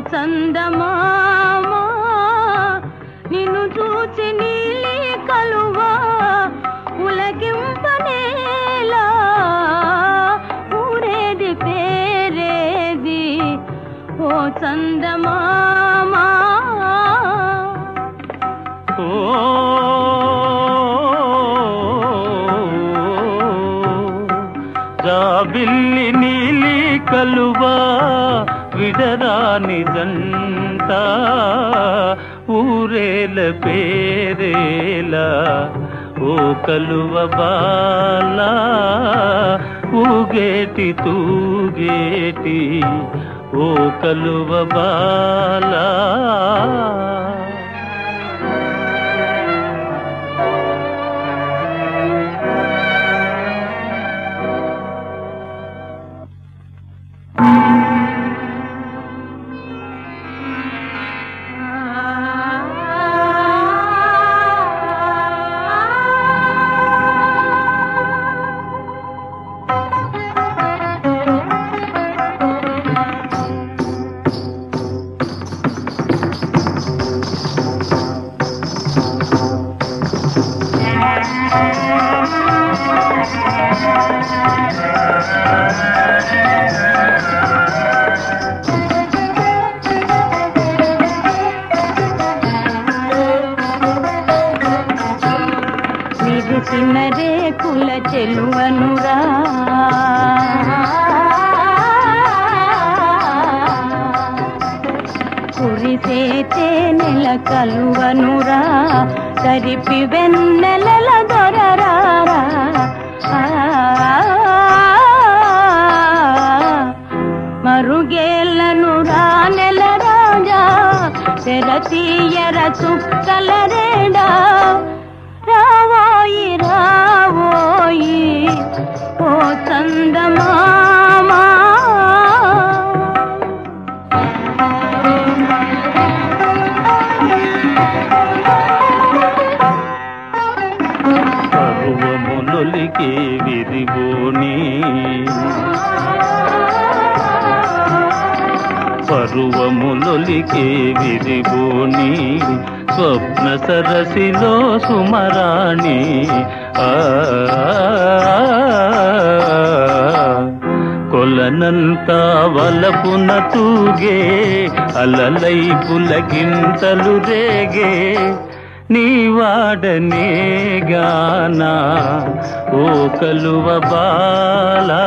చందమామా నిన్ను చూచి నీలి కలువా ఉలగింపనేలా ఊరేది పేరేది ఓ చందమామా ఓ జాబిల్లి నీలి కలువా విడరాని జంట ఊరేల పేరేలా ఓ కలువ బాల ఊగేటి తూగేటి ఓ కలువ బాలా విరిసిన రేకుల చెలువనురా కురిసేతే నెల కలువనురా తరిపి వెన్నెలల దొరరారా మరుగేళ్ళను రా నెల రాజా తెర తీయర చుక్కల రేడా రావోయి రావోయి ఓ చందమామా పరువములొలికే విరిగోని పరువములొలికే విరిగోని స్వప్న సరసిలో సుమరాణి ఆ కొలనంతా వలపున తూగే అలలై పులగింతలు రేగే నీ వాడనే గానా ఓ కలువ బాలా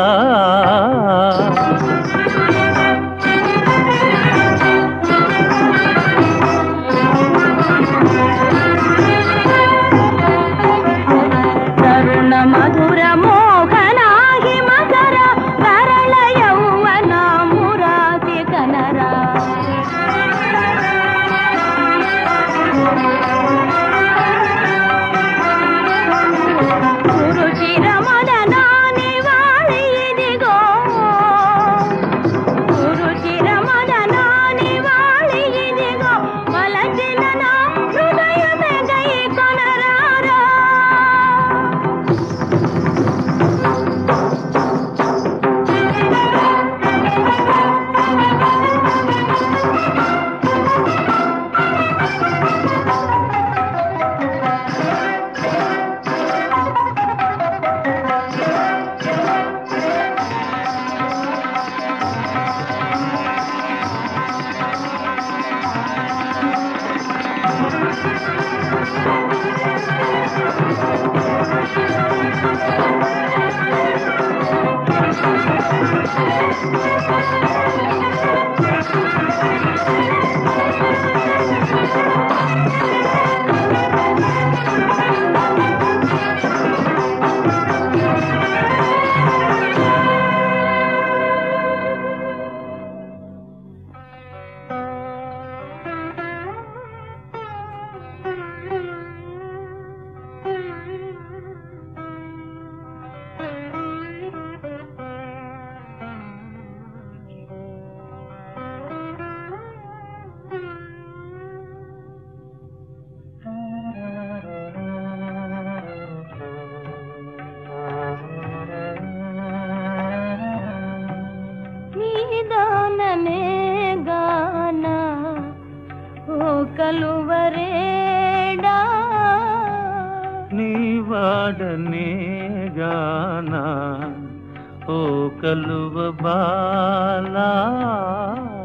తరుణ మధుర మోహనాహి మకర కరళ యౌవన మురాసి కనరా గురుచిర మదనాని వాళి ఇదిగో గురుచిర మదనాని వాళి ఇదిగో వలచిన నా హృదయమే గై కొనరారా కలువరేడా నీ వాడనే గానా ఓ కలువ బాలా